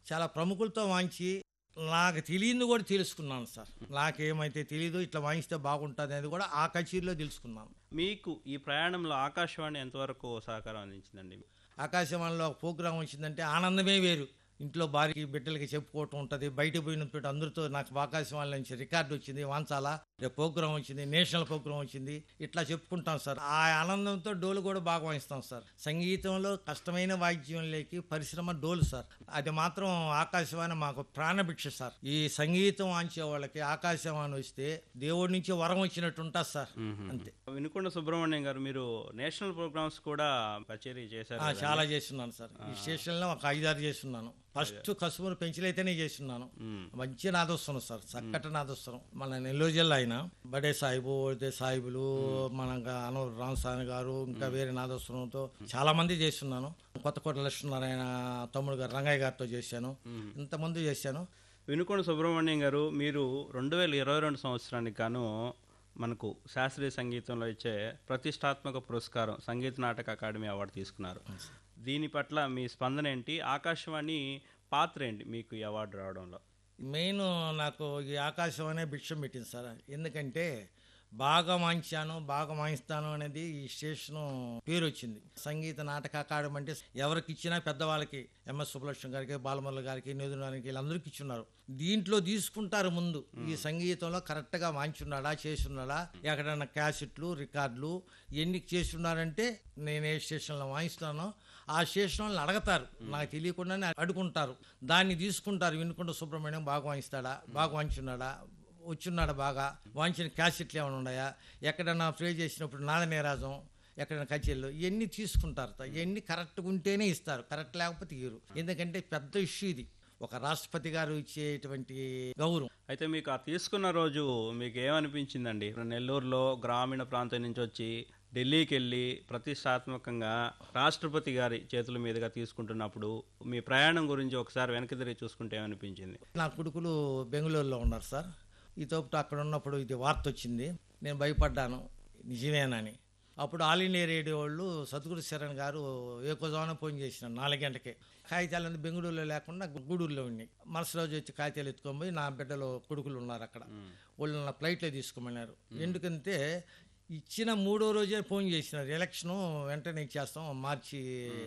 చాలా ప్రముఖులతో వాయించి నాకు తెలియదు కూడా తెలుసుకున్నాను సార్ నాకేమైతే తెలియదు ఇట్లా వాయిస్తే బాగుంటుంది అనేది కూడా ఆ కచేరీలో తెలుసుకున్నాను మీకు ఈ ప్రయాణంలో ఆకాశవాణి ఎంతవరకు సహకారం అందించిందండి ఆకాశవాణిలో ఒక ప్రోగ్రాం వచ్చిందంటే ఆనందమే వేరు ఇంట్లో భార్యకి బిడ్డలకి చెప్పుకోవటం ఉంటుంది బయట పోయినప్పుడు అందరితో నాకు ఆకాశవాణి నుంచి రికార్డు వచ్చింది వాంచాలా రేపు ప్రోగ్రాం వచ్చింది నేషనల్ ప్రోగ్రాం వచ్చింది ఇట్లా చెప్పుకుంటాం సార్ ఆ ఆనందంతో డోలు కూడా బాగా వాయిస్తాం సార్ సంగీతంలో కష్టమైన వాయిద్యంలోకి పరిశ్రమ డోలు సార్ అది మాత్రం ఆకాశవాణి మాకు ప్రాణభిక్ష సార్ ఈ సంగీతం వాంచే వాళ్ళకి ఆకాశవాణి వస్తే దేవుడి నుంచి వరం వచ్చినట్టు ఉంటుంది సార్ అంతే వినుకొండ సుబ్రహ్మణ్యం గారు మీరు నేషనల్ ప్రోగ్రామ్స్ కూడా కచేరీ చేశారు ఆ, కదండి? చాలా చేస్తున్నాను సార్ ఈ స్టేషన్లో ఒక ఐదారు చేస్తున్నాను ఫస్ట్ కసుమూరు పెంచలైతేనే చేస్తున్నాను మ్మ్. మంచి నాదొస్తున్నాం సార్ చక్కటి నాదొస్తున్నాం మన నెల్లూరు జిల్లా అయినా బడే సాహిబు ఒడితే సాహిబులు మన అను రామస్వామి గారు ఇంకా వేరే నాదొస్వరంతో చాలా మంది చేస్తున్నాను కొత్తకోట లక్ష్మీనారాయణ తమ్ముడు గారు రంగయ్య గారితో చేశాను ఇంతమంది చేశాను వినుకొండ సుబ్రహ్మణ్యం గారు మీరు రెండు వేల ఇరవై రెండు సంవత్సరానికి గాను మనకు శాస్త్రీయ సంగీతంలో ఇచ్చే ప్రతిష్టాత్మక పురస్కారం సంగీత నాటక అకాడమీ అవార్డు తీసుకున్నారు దీని పట్ల మీ స్పందన ఏంటి ఆకాశవాణి పాత్ర ఏంటి మీకు ఈ అవార్డు రావడంలో మెయిన్ నాకు ఈ ఆకాశవాణి భిక్షం పెట్టింది సార్ ఎందుకంటే బాగా వాయించాను బాగా వాయిస్తాను అనేది ఈ స్టేషన్ పేరు వచ్చింది సంగీత నాటక అకాడమీ అంటే ఎవరికి ఇచ్చినా పెద్దవాళ్ళకి ఎంఎస్ సుబ్బలక్ష్మి గారికి బాలమురళి గారికి నేదురు గారికి వీళ్ళందరికీ ఇచ్చున్నారు దీంట్లో తీసుకుంటారు ముందు ఈ సంగీతంలో కరెక్ట్గా వాయించున్నాడా చేస్తున్నాడా ఎక్కడైనా క్యాసెట్లు రికార్డులు ఎన్ని చేస్తున్నారంటే నేను ఏ స్టేషన్లో వాయిస్తున్నానో ఆ స్టేషన్ వాళ్ళని అడగతారు నాకు తెలియకుండానే అడుగుంటారు దాన్ని తీసుకుంటారు వినుకుంటూ సుబ్రహ్మణ్యం బాగా వాయిస్తాడా బాగా వాయించున్నాడా వచ్చున్నాడా బాగా వాయించిన క్యాసెట్లు ఏమైనా ఉన్నాయా ఎక్కడైనా ప్లే చేసినప్పుడు నాద నీరాజం ఎక్కడైనా కచేరీలు ఇవన్నీ తీసుకుంటారు ఇవన్నీ కరెక్ట్గా ఉంటేనే ఇస్తారు కరెక్ట్ లేకపోతే ఇయ్యరు ఎందుకంటే పెద్ద ఇష్యూ ఇది ఒక రాష్ట్రపతి గారు ఇచ్చేటువంటి గౌరవం అయితే మీకు ఆ తీసుకున్న రోజు మీకు ఏమనిపించిందండి నెల్లూరులో గ్రామీణ ప్రాంతం నుంచి వచ్చి ఢిల్లీకి వెళ్ళి ప్రతిష్టాత్మకంగా రాష్ట్రపతి గారి చేతుల మీదుగా తీసుకుంటున్నప్పుడు మీ ప్రయాణం గురించి ఒకసారి వెనక్కి తిరిగి చూసుకుంటే ఏమనిపించింది నా కొడుకులు బెంగళూరులో ఉన్నారు సార్ ఈ తోపుతో అక్కడ ఉన్నప్పుడు ఇది వార్త వచ్చింది నేను భయపడ్డాను నిజమేనని అప్పుడు ఆల్ ఇండియా రేడియో వాళ్ళు సద్గురు శరణ్ గారు ఏకోజామున ఫోన్ చేసిన నాలుగు గంటకే కాగితాలన్నీ బెంగళూరులో లేకుండా గూడూరులో ఉన్నాయి మరుసటి రోజు వచ్చి కాగితాలు ఎత్తుకొని పోయి నా బిడ్డలు కొడుకులు ఉన్నారు అక్కడ వాళ్ళు నా ఫ్లైట్లో తీసుకోమన్నారు ఎందుకంటే ఇచ్చిన మూడో రోజే ఫోన్ చేసినారు ఎలక్షన్ వెంటనే ఇచ్చేస్తాం మార్చి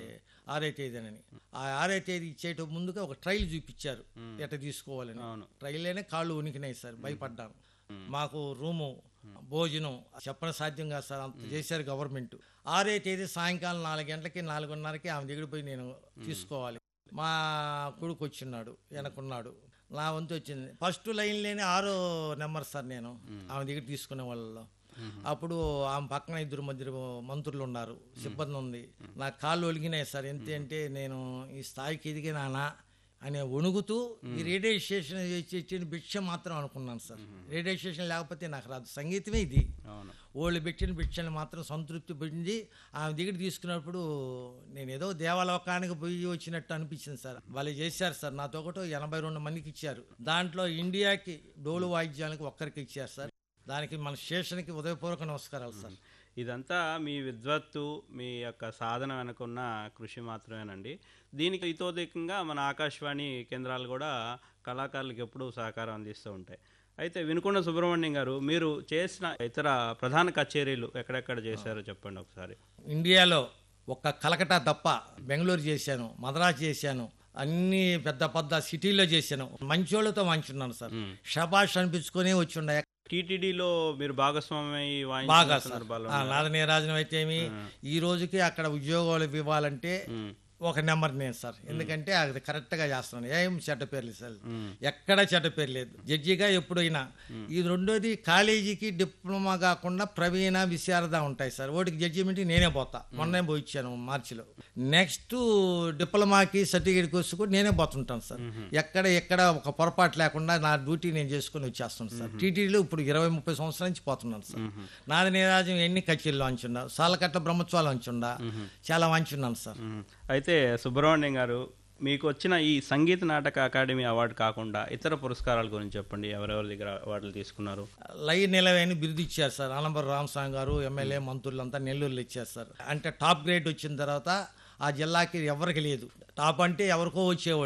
ఆరో తేదీనని ఆ ఆరో తేదీ ఇచ్చేట ముందుగా ఒక ట్రైల్ చూపించారు ఎట్ట తీసుకోవాలని అవును. ట్రైల్ అయినా కాళ్ళు ఉనికినాయి సార్ భయపడ్డాను మాకు రూము భోజనం చెప్పడం సాధ్యం కాదు సార్ అంత చేశారు గవర్నమెంట్ ఆరో తేదీ సాయంకాలం నాలుగు గంటలకి నాలుగున్నరకి ఆమె దగ్గర పోయి నేను తీసుకోవాలి మా కొడుకు వచ్చిన్నాడు వెనకున్నాడు నా వంతు వచ్చింది ఫస్ట్ లైన్ లేని ఆరో నెంబర్ సార్ నేను ఆమె దగ్గర తీసుకునే వాళ్ళలో అప్పుడు ఆమె పక్కన ఇద్దరు మధ్య మంత్రులు ఉన్నారు సిబ్బంది ఉంది నా కాళ్ళు ఒలిగినాయి సార్ ఎంత అంటే నేను ఈ స్థాయికి ఎదిగినానా అనే వణుగుతూ ఈ రేడియో స్టేషన్ ఇచ్చి- ఇచ్చిన భిక్ష మాత్రం అనుకున్నాను సార్ రేడియో స్టేషన్ లేకపోతే నాకు రాదు సంగీతమే ఇది అవును వాళ్ళు పెట్టిన భిక్షని మాత్రం సంతృప్తి పొంది ఆమె దగ్గర తీసుకున్నప్పుడు నేను ఏదో దేవలోకానికి పోయి వచ్చినట్టు అనిపించింది సార్ వాళ్ళు చేశారు సార్ నాతో ఒకటి ఎనభై రెండు మందికి ఇచ్చారు దాంట్లో ఇండియాకి డోలు వాయిద్యానికి ఒక్కరికి ఇచ్చారు సార్ దానికి మన స్టేషన్కి ఉదయపూర్వక నమస్కారాలు సార్ ఇదంతా మీ విద్వత్తు మీ యొక్క సాధన వెనుకున్న కృషి మాత్రమేనండి దీనికి ఇతోధికంగా మన ఆకాశవాణి కేంద్రాలు కూడా కళాకారులకు ఎప్పుడూ సహకారం అందిస్తూ ఉంటాయి అయితే వినుకొండ సుబ్రహ్మణ్యం గారు మీరు చేసిన ఇతర ప్రధాన కచేరీలు ఎక్కడెక్కడ చేశారో చెప్పండి ఒకసారి ఇండియాలో ఒక్క కలకటా తప్ప బెంగళూరు చేశాను మద్రాసు చేశాను అన్ని పెద్ద పెద్ద సిటీలో చేశాను మంచోళ్ళతో మంచున్నాను సార్ షబాష్ అనిపించుకొని వచ్చి ఉండే టీటీడీలో మీరు భాగస్వామి బాగా వాయించిన సార్ సందర్భాలు ఆ, నాద నీరాజనం అయితే ఏమి ఈ రోజుకి అక్కడ ఉద్యోగాలు ఇవ్వాలంటే ఒక నెంబర్ నేను సార్ ఎందుకంటే అది కరెక్ట్ గా చేస్తున్నాను ఏం చెడ్డ పేర్లు సార్ ఎక్కడ చెడ్డ పేరు లేదు జడ్జిగా ఎప్పుడైనా ఇది రెండోది కాలేజీకి డిప్లొమా కాకుండా ప్రవీణ విశారద ఉంటాయి సార్ ఓటికి జడ్జిమెంట్ నేనే పోతా మొన్నే పోయి ఇచ్చాను మార్చిలో నెక్స్ట్ డిప్లొమాకి సర్టిఫికేట్ కోర్సు కూడా నేనే పోతుంటాను సార్ ఎక్కడ ఎక్కడ ఒక పొరపాటు లేకుండా నా డ్యూటీ నేను చేసుకుని వచ్చేస్తాను సార్ టీటీడీలో ఇప్పుడు ఇరవై ముప్పై సంవత్సరాల నుంచి పోతున్నాను సార్ నాది నీరాజం ఎన్ని కచేరీలు అంచుండా సాలకట్ల బ్రహ్మోత్సవాలు అంచుండా చాలా వంచున్నాను సార్ మ్మ్. అయితే సుబ్రహ్మణ్యం గారు మీకు వచ్చిన ఈ సంగీత నాటక అకాడమీ అవార్డు కాకుండా ఇతర పురస్కారాల గురించి చెప్పండి ఎవరెవరి దగ్గర అవార్డులు తీసుకున్నారు లై నిలవేని బిరుదు ఇచ్చారు సార్ ఆనంబర్ రామస్వామి గారు ఎమ్మెల్యే మంత్రులంతా నెల్లూరులో ఇచ్చారు సార్ అంటే టాప్ గ్రేడ్ వచ్చిన తర్వాత ఆ జిల్లాకి ఎవరికి లేదు టాప్ అంటే ఎవరికో వచ్చేవాళ్ళు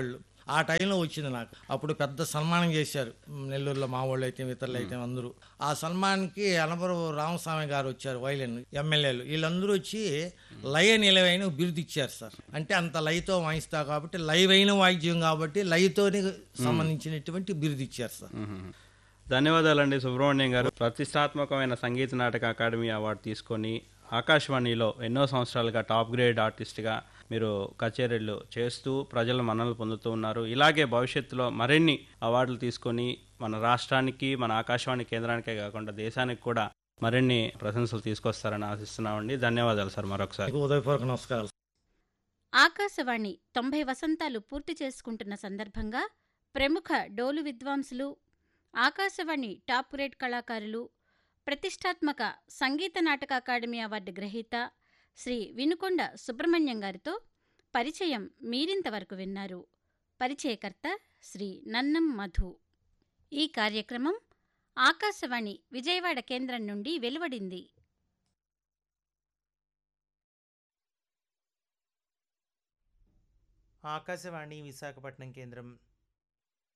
ఆ టైంలో వచ్చింది నాకు అప్పుడు పెద్ద సన్మానం చేశారు నెల్లూరులో మా వాళ్ళు అయితే ఇతరులు అయితే అందరూ ఆ సన్మానానికి అనపరు రామస్వామి గారు వచ్చారు వైలెన్ ఎమ్మెల్యేలు వీళ్ళందరూ వచ్చి లయ నిలవైన బిరుదు ఇచ్చారు సార్ అంటే అంత లయతో వాయిస్తా కాబట్టి లయవైన వాయిద్యం కాబట్టి లయతోని సంబంధించినటువంటి బిరుదు ఇచ్చారు సార్ మ్మ్. ధన్యవాదాలండి సుబ్రహ్మణ్యం గారు ప్రతిష్టాత్మకమైన సంగీత నాటక అకాడమీ అవార్డు తీసుకొని ఆకాశవాణిలో ఎన్నో సంవత్సరాలుగా టాప్ గ్రేడ్ ఆర్టిస్ట్గా మీరు కచేరీలు చేస్తూ ప్రజల మన్ననలు పొందుతూ ఉన్నారు ఇలాగే భవిష్యత్తులో మరిన్ని అవార్డులు తీసుకొని మన రాష్ట్రానికి మన ఆకాశవాణి కేంద్రానికే కాకుండా దేశానికి కూడా మరిన్ని ప్రశంసలు తీసుకొస్తారని ఆశిస్తున్నామండి ధన్యవాదాలు సార్ మరొకసారి మీకు ఉదయపూర్వక నమస్కారాలు ఆకాశవాణి తొంభై వసంతాలు పూర్తి చేసుకుంటున్న సందర్భంగా ప్రముఖ డోలు విద్వాంసులు ఆకాశవాణి టాప్ గ్రేడ్ కళాకారులు ప్రతిష్టాత్మక సంగీత నాటక అకాడమీ అవార్డు గ్రహీత శ్రీ వినుకొండ సుబ్రహ్మణ్యం గారితో పరిచయం మీరింతవరకు విన్నారు పరిచయకర్త శ్రీ నన్నం మధు ఈ కార్యక్రమం ఆకాశవాణి విజయవాడ కేంద్రం నుండి వెలువడింది ఆకాశవాణి విశాఖపట్నం కేంద్రం